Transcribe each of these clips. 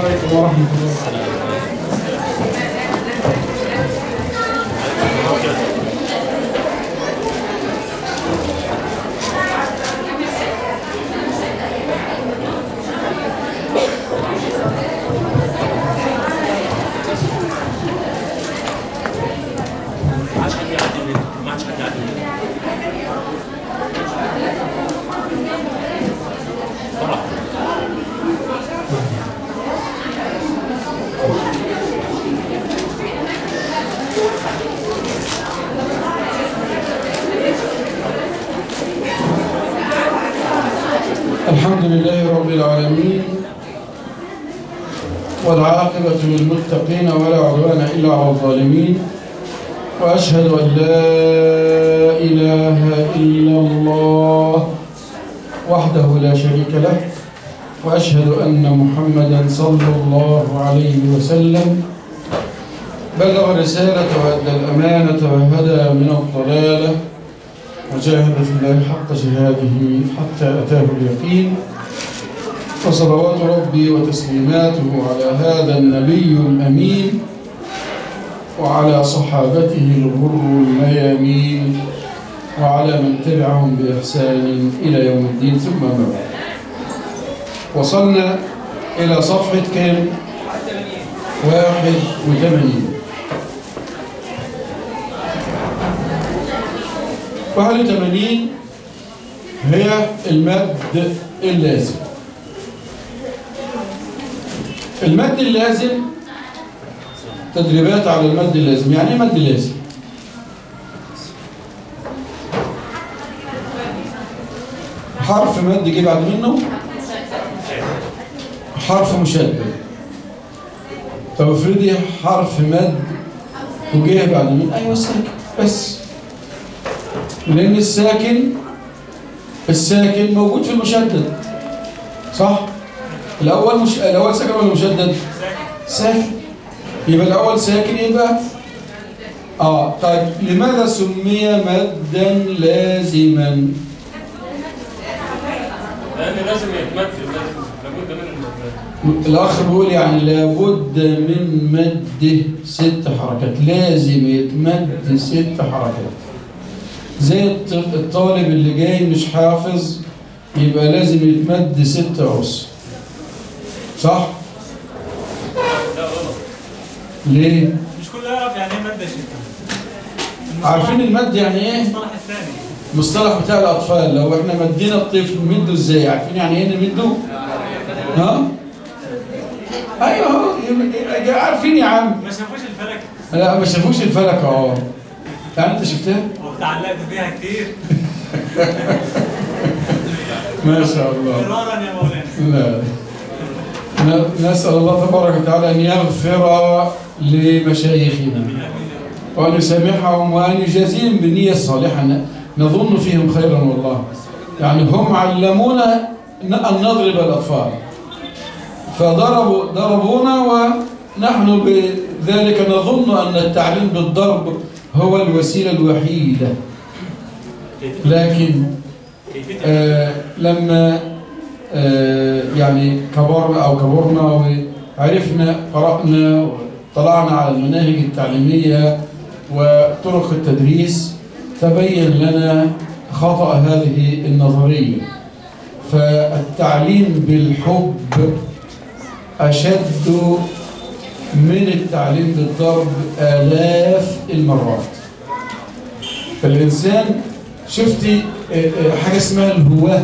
عليكم ورحمة الله ما عادش حد يعدي منه ما عادش حد يعدي منه طبعا الحمد لله رب العالمين والعاقبة للمتقين ولا عدوان إلا على الظالمين وأشهد أن لا إله إلا الله وحده لا شريك له وأشهد أن محمدا صلى الله عليه وسلم بلغ الرسالة وأدى الأمانة وهدى من الضلالة وجاهد في الله حق جهاده حتى أتاه اليقين فصلوات ربي وتسليماته على هذا النبي الأمين وعلى صحابته الغر الميامين وعلى من تبعهم بإحسان إلى يوم الدين ثم ما بعد وصلنا إلى صفحة كام؟ واحد وثمانين واحد وثمانين هي المد اللازم المد اللازم تدريبات على المد اللازم يعني ايه مد لازم حرف مد جه بعد منه حرف مشدد طب افرضي حرف مد وجه بعد منه ايوه ساكن بس لان الساكن الساكن موجود في المشدد صح الاول مش الاول ساكن ولا مشدد ساكن يبقى الاول ساكن يبقى اه طيب لماذا سمي مدا لازما لان لازم يتمثل لازم لابد من المثل الاخ بيقول يعني لابد من مده ست حركات لازم يتمد ست حركات زي الط- الطالب اللي جاي مش حافظ يبقى لازم يتمد ست عص صح لا غلط ليه مش كله يعرف يعني ايه ماده شتاء عارفين المد يعني ايه المصطلح الثاني المصطلح بتاع الاطفال لو احنا مدينا الطفل نمده ازاي عارفين يعني ايه نمده ها ايوه اهو يبقى- عارفين يا عم ما شافوش الفلك لا ما شافوش الفلك اه يعني انت شفتها وتعلقت فيها كتير ما شاء الله مرارا يا مولانا لا ن- نسأل الله تبارك وتعالى أن يغفر لمشايخنا وأن يسامحهم وأن يجازيهم بالنية الصالحة ن- نظن فيهم خيرا والله يعني هم علمونا ن- أن نضرب الأطفال فضربوا ضربونا ونحن بذلك نظن أن التعليم بالضرب هو الوسيلة الوحيدة لكن كيفيه آه لما آه يعني كبرنا أو كبرنا وعرفنا قرأنا وطلعنا على المناهج التعليمية وطرق التدريس تبين لنا خطأ هذه النظرية فالتعليم بالحب أشد من التعليم بالضرب آلاف المرات فالإنسان شفتي آه، آه، حاجة اسمها الهواة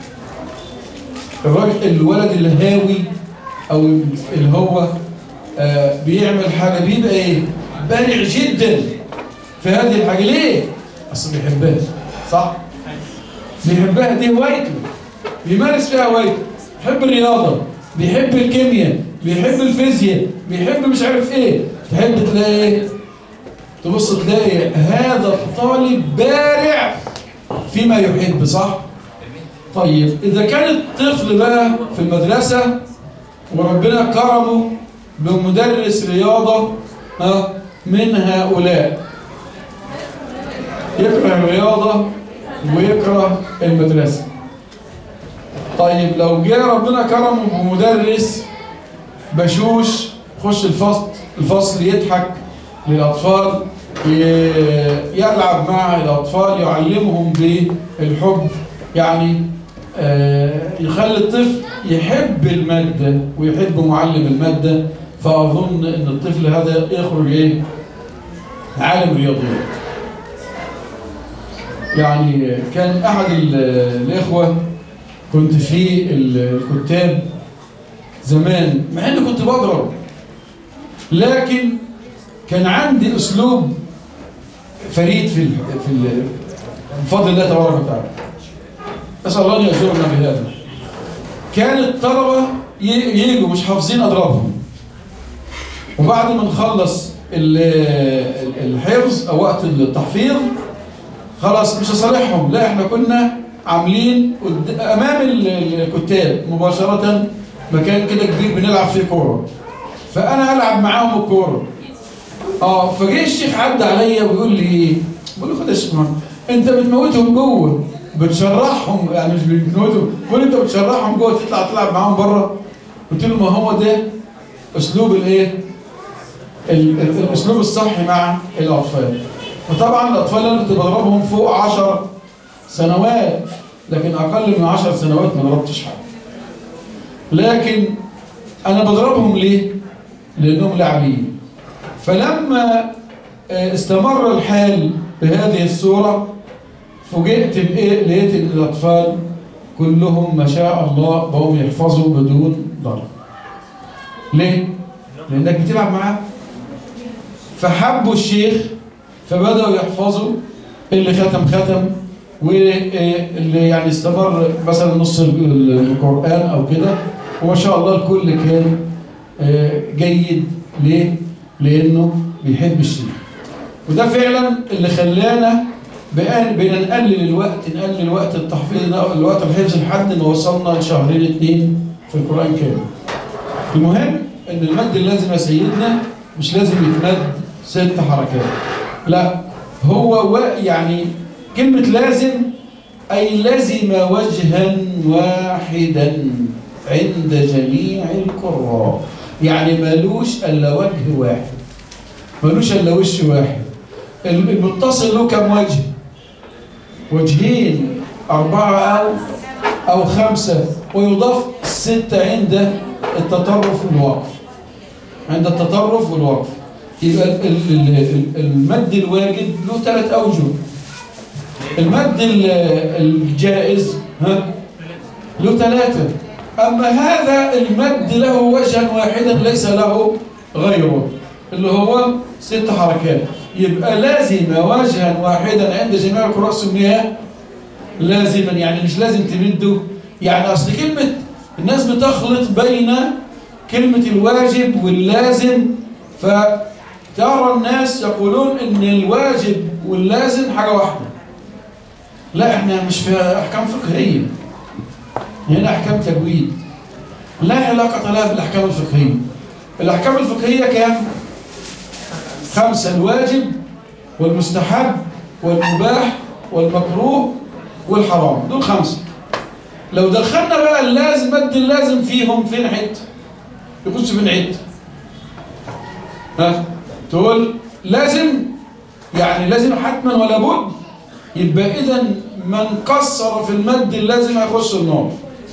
الراجل الولد الهاوي أو اللي هو آه، بيعمل حاجة بيبقى إيه بارع جدا في هذه الحاجة ليه؟ أصل بيحبها صح؟ بيحبها دي هوايته بيمارس فيها هوايته بيحب الرياضة بيحب الكيمياء بيحب الفيزياء بيحب مش عارف ايه تحب تلاقي ايه تبص تلاقي هذا الطالب بارع فيما يحب صح طيب اذا كان الطفل بقى في المدرسة وربنا كرمه بمدرس رياضة ها من هؤلاء يكره الرياضة ويكره المدرسة طيب لو جاء ربنا كرمه بمدرس بشوش يخش الفصل الفصل يضحك للأطفال ي- يلعب مع الأطفال يعلمهم بالحب يعني آه، يخلي الطفل يحب المادة ويحب معلم المادة فأظن أن الطفل هذا يخرج إيه؟ عالم الرياضيات يعني كان أحد ال- الإخوة كنت في الكتاب زمان مع اني كنت بضرب لكن كان عندي اسلوب فريد في ال في ال بفضل الله تبارك وتعالى اسال الله ان يجرنا بهذا كان الطلبه ي- يجوا مش حافظين اضربهم وبعد ما نخلص ال- ال- الحفظ او وقت التحفيظ خلاص مش هصالحهم لا احنا كنا عاملين قد- امام ال- الكتاب مباشره مكان كده كبير بنلعب فيه كوره فانا العب معاهم الكوره اه فجه الشيخ عدى عليا ويقول لي بقول له خد يا شيخ محمد، انت بتموتهم جوه بتشرحهم يعني مش بتموتهم بقول انت بتشرحهم جوه تطلع تلعب معاهم بره قلت له ما هو ده اسلوب الايه ال- ال- الاسلوب الصحي مع الاطفال وطبعا الاطفال اللي انا كنت بضربهم فوق 10 سنوات لكن اقل من 10 سنوات ما ضربتش حد لكن انا بضربهم ليه لانهم لاعبين فلما آه، استمر الحال بهذه الصوره فوجئت بايه لقيت ان الاطفال كلهم ما شاء الله بقوا يحفظوا بدون ضرب ليه لانك بتلعب معاه فحبوا الشيخ فبدأوا يحفظوا اللي ختم ختم واللي يعني استمر مثلا نص القرآن أو كده وما شاء الله الكل كان آه، جيد ليه؟ لأنه بيحب الشيخ وده فعلا اللي خلانا بقى- بقينا نقلل الوقت نقلل وقت التحفيظ الوقت الحفظ لحد ما وصلنا لشهرين اتنين في القرآن كامل المهم ان المد اللازم يا سيدنا مش لازم يتمد ست حركات لا هو و يعني كلمة لازم أي لزم وجها واحدا عند جميع القراء يعني ملوش إلا وجه واحد ملوش إلا وش واحد المتصل له كم وجه وجهين أربعة أو أو خمسة ويضاف ستة عند التطرف والوقف عند التطرف والوقف يبقى ال- ال- ال- المد الواجب له ثلاث أوجه المد ال- الجائز ها له ثلاثة أما هذا المد له وجها واحدا ليس له غيره اللي هو ست حركات يبقى لازم وجها واحدا عند جميع القراء سميها لازما يعني مش لازم تمده يعني أصل كلمة الناس بتخلط بين كلمة الواجب واللازم فترى الناس يقولون ان الواجب واللازم حاجة واحدة لا احنا مش في احكام فقهية هنا احكام تجويد لا علاقة لها بالاحكام الفقهية الاحكام الفقهية كام خمسة الواجب والمستحب والمباح والمكروه والحرام دول خمسة لو دخلنا بقى اللازم مد اللازم فيهم فين حته يخش فين حته ها تقول لازم يعني لازم حتما ولا بد يبقى اذا من قصر في المد اللازم هيخش النار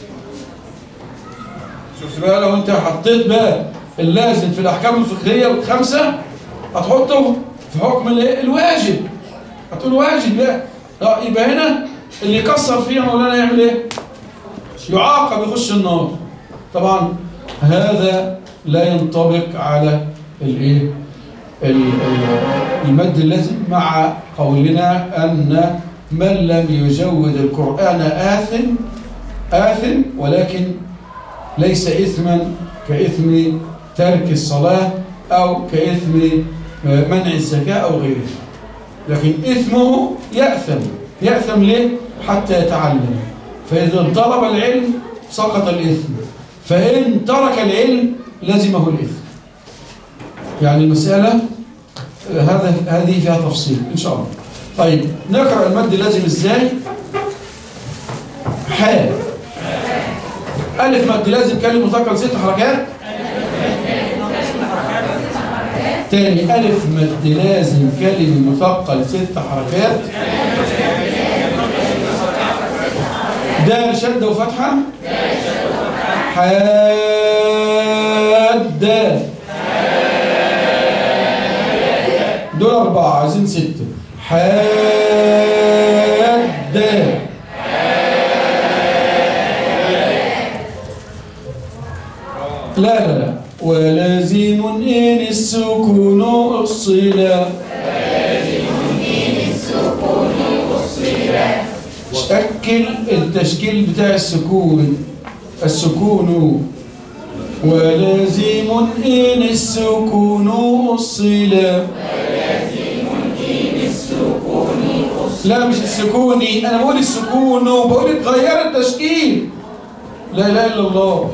شفت بقى لو انت حطيت بقى اللازم في الاحكام الفقهيه الخمسه هتحطه في حكم الايه الواجب هتقول واجب لا لا يبقى هنا اللي يكسر فيها مولانا يعمل ايه يعاقب يخش النار طبعا هذا لا ينطبق على الايه ال- ال- المد اللازم مع قولنا ان من لم يجود القران آثم آثم ولكن ليس إثما كإثم ترك الصلاة أو كإثم منع الزكاة أو غيره لكن إثمه يأثم يأثم ليه؟ حتى يتعلم فإذا طلب العلم سقط الإثم فإن ترك العلم لزمه الإثم يعني المسألة آه، هذا هذه فيها تفصيل إن شاء الله طيب نقرأ المد اللازم إزاي حال ألف مد لازم كلمة مثقل ست حركات تاني ألف مد لازم كلمة مثقل ست حركات دال شدة وفتحة حاد دال دول أربعة عايزين ستة حاد دال لا لا لا ولازم إن السكون الصلة شكل التشكيل بتاع السكون السكون ولازم إن السكون الصلة لا مش السكوني أنا بقول السكون بقول اتغير التشكيل لا إله إلا الله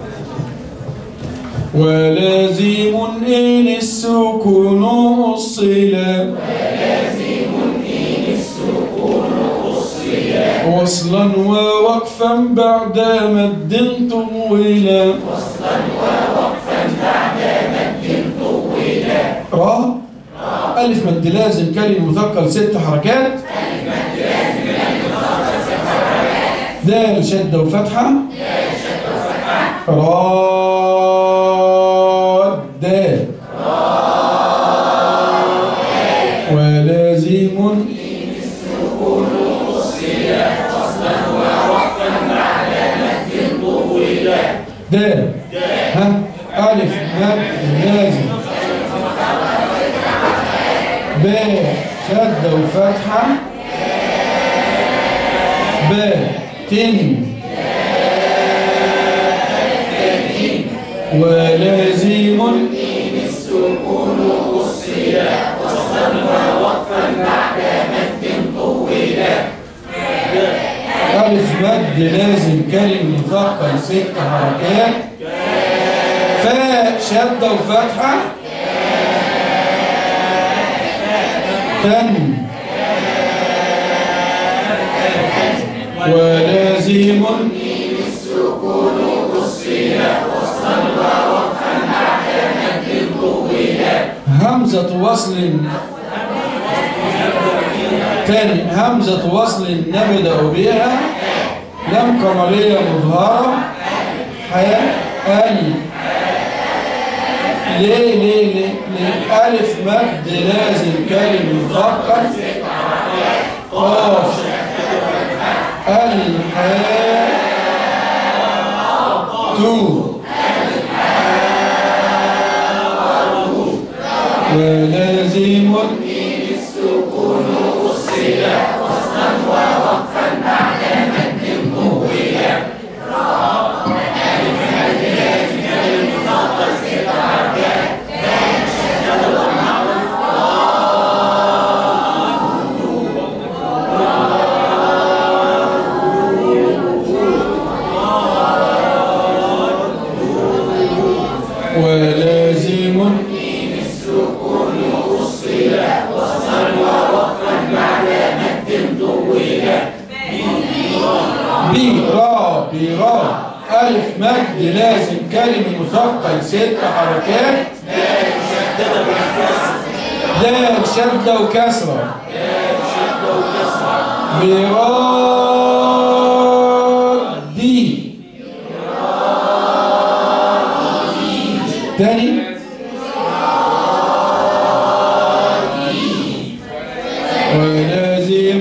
ولازم إن السكون الصلة وصلا ووقفا بعد مد طويلا وصلا ووقفا بعد مد طويلا را ألف مد لازم كلمة مثقل ست حركات دال شدة وفتحة راد دال ولازم دال ها ألف مد لازم ب شدة وفتحة ب تن ولازم ألف مد لازم كلمة مثقل ست حركات فاء شدة وفتحة تن ولازم همزة وصل تاني همزة وصل نبدأ بها لم قمرية مظهرة حاء ال ليه ليه ليه ليه ألف مد لازم كلمة مثقل قاف الحاء تو ولازم ولازم بي را بي را ألف مد لازم كلمة مثقل ست حركات دال شدة وكسرة برادي تاني ولازم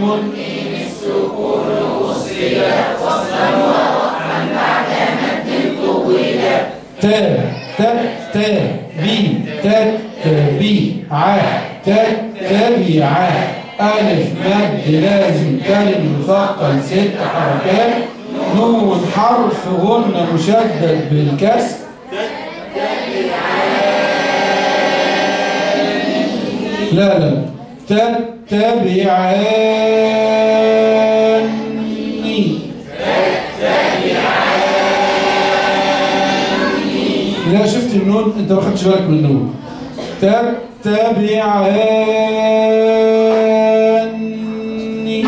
تا تا تا بي تا بي ع تا تبع ألف مد لازم كلمة مثقل ست حركات نون حرف غنة مشدد بالكسر لا لا تتبعاني لا شفت النون انت ما خدتش بالك من النون تتبعاني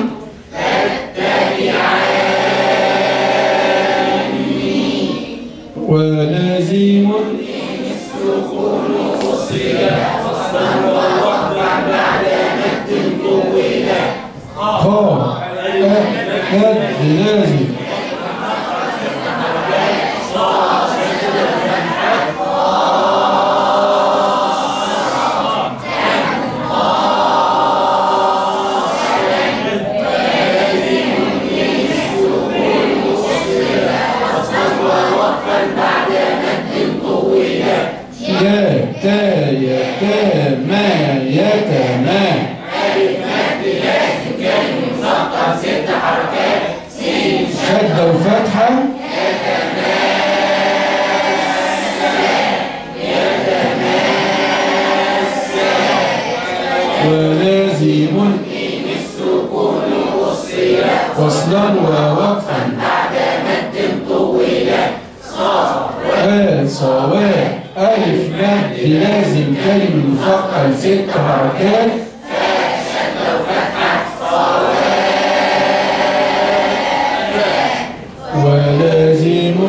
ولازم وصلا ووقفا قال صواب ألف مد لازم كلمة مثقل ست حركات ولازم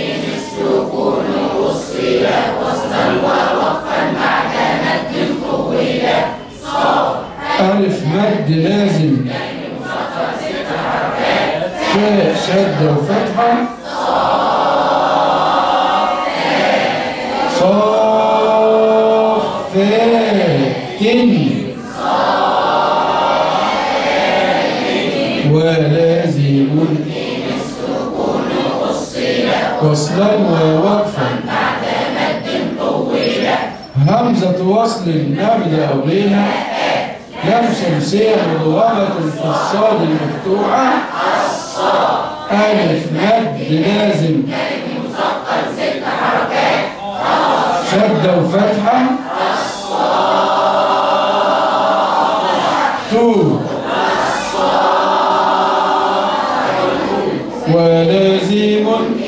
ألف مد لازم فاء شدة وفتحة صافات ولازم وصلا ووقفا همزة وصل نبدأ بها لام شمسية مضغمة في الصاد المفتوحة ألف مد لازم شدة وفتحة تو ولازم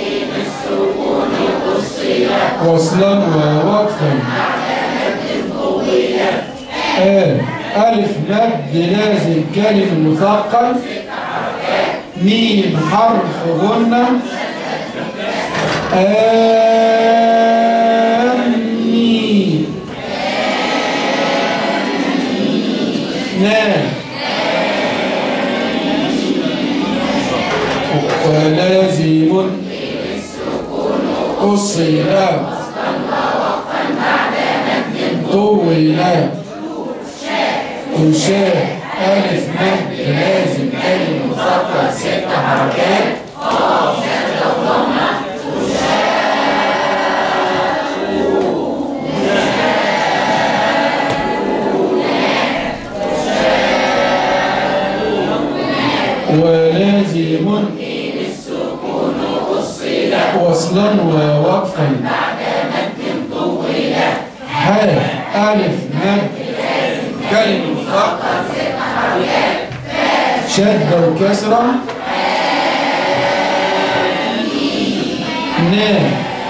وصلا ووقفا آل ألف مد لازم كلمة مثقل ميم حرف غنة آمين نعم ولازم الصيام طويلا وشاء ألف مد لازم كلمة مثقل ست حركات ولازم وصلا ووقفا حال ألف مد كلمة مثقل شدة وكسرة نام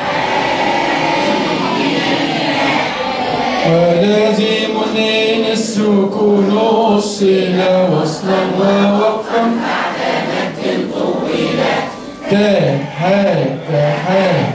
ولازم نين السكون الصلة وصلا ووقفا تا ها تا ها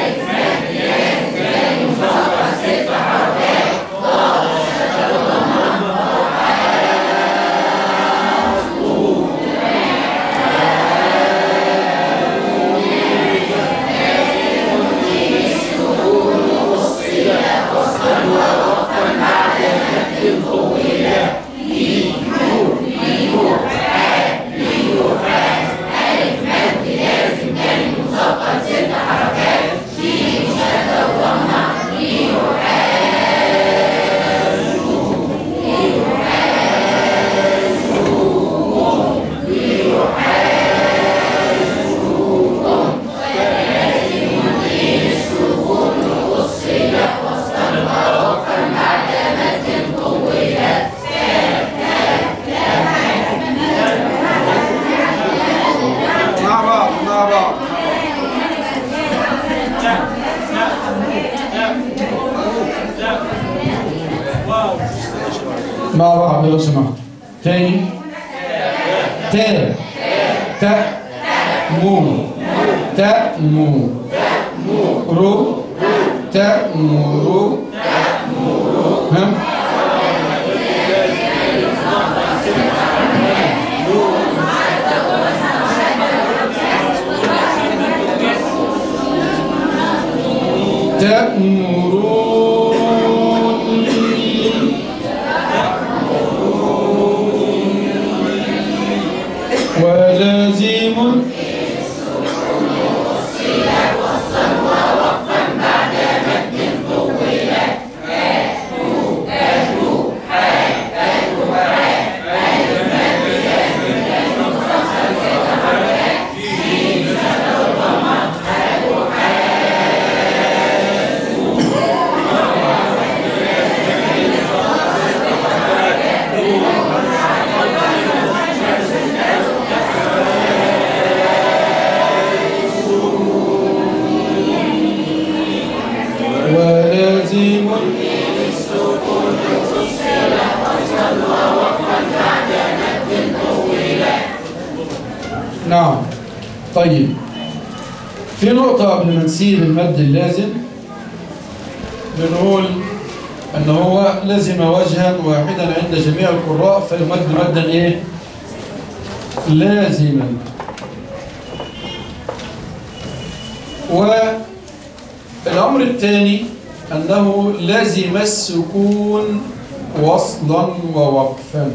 مع بعض مع بعض مع بعض لو سمحت تاني تا تا مو تا مو رو تا مو رو هم تأمرون ولازم طيب في نقطة قبل ما نسيب المد اللازم بنقول أن هو لزم وجها واحدا عند جميع القراء فيمد مدا إيه؟ لازما والأمر الثاني أنه لزم السكون وصلا ووقفا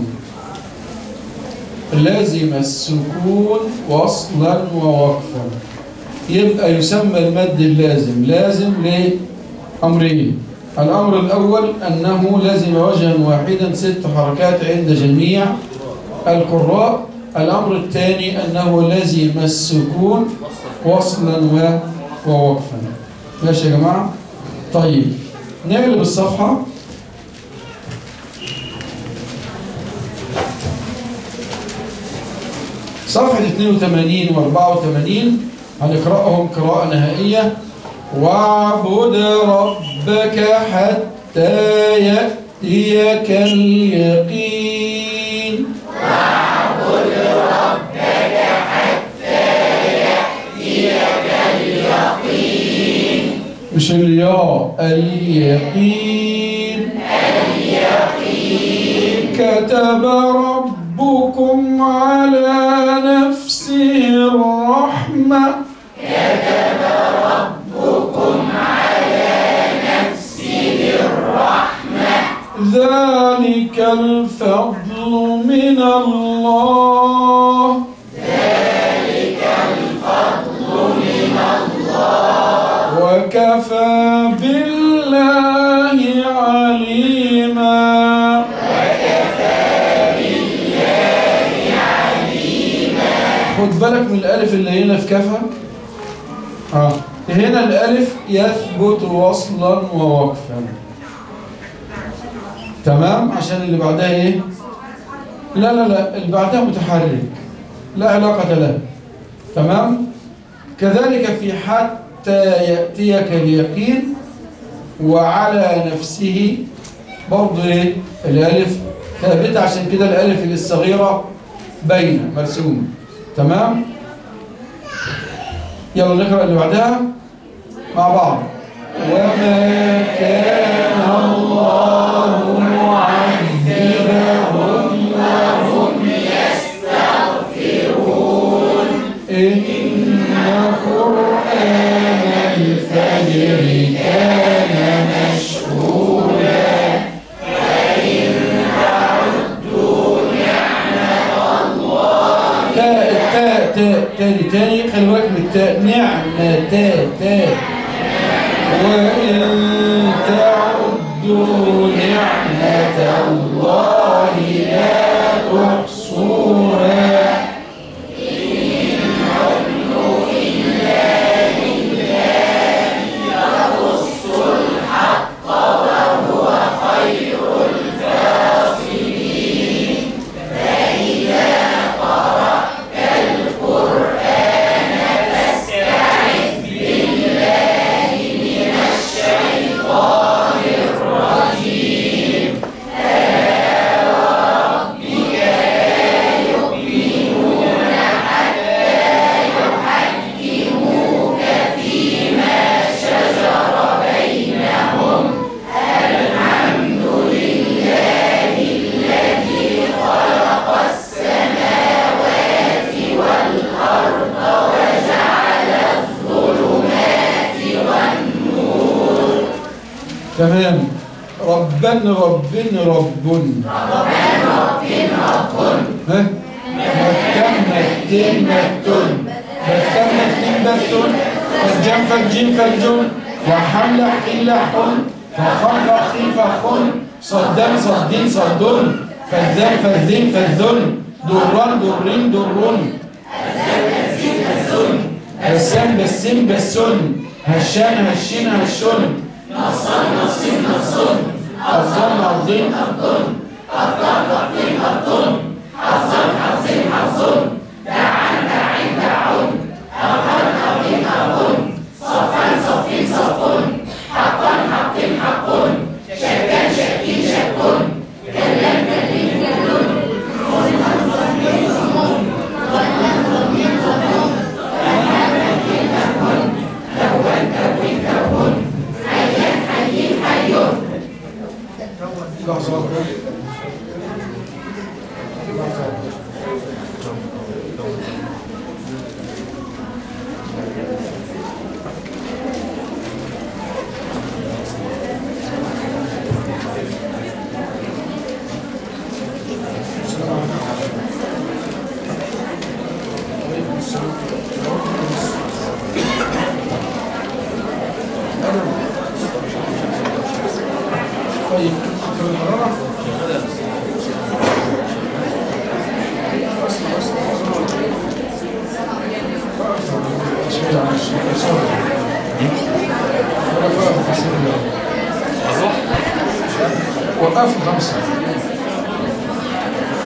لازم السكون وصلا ووقفا يبقى يسمى المد اللازم لازم لأمرين الأمر الأول أنه لازم وجها واحدا ست حركات عند جميع القراء الأمر الثاني أنه لازم السكون وصلا و- ووقفا ماشي يا جماعة طيب نقلب الصفحة صفحة 82 و 84 هنقرأهم قراءة نهائية واعبد ربك حتى يأتيك اليقين مش الياء اليقين اليقين كتب ربكم على نفسه الرحمة كتب ربكم على نفسه الرحمة ذلك الفضل من الله وكفى بالله عليما خد بالك من الألف اللي هنا في كفى آه. هنا الألف يثبت وصلا ووقفا تمام عشان اللي بعدها ايه لا لا لا اللي بعدها متحرك لا علاقة له تمام كذلك في حتى يأتيك اليقين وعلى نفسه برضه ايه الالف ثابته عشان كده الالف الصغيره باينه مرسومه تمام يلا نقرا اللي بعدها مع بعض وما كان الله معذبهم وهم يستغفرون إن قرآن الفجر كان مشهودا تاء تاء تاء تاني تاني خلي بالك من التاء نعمة تاء تاء وإن تعدوا نعمة الله لا تحصوها تمام ربا رب رب ها مكان مكتين مكتون مكان مكتين مكتون فالجم فالجيم فالجون وحمل حيل حل فخم فخين فخن صدام صدين صدون فالذال فالذين فالذن دران درين درون بسام بسم بسن هشان هشين هشون أفضل عظيم صوت وقفوا خمسة وقفوا خمسة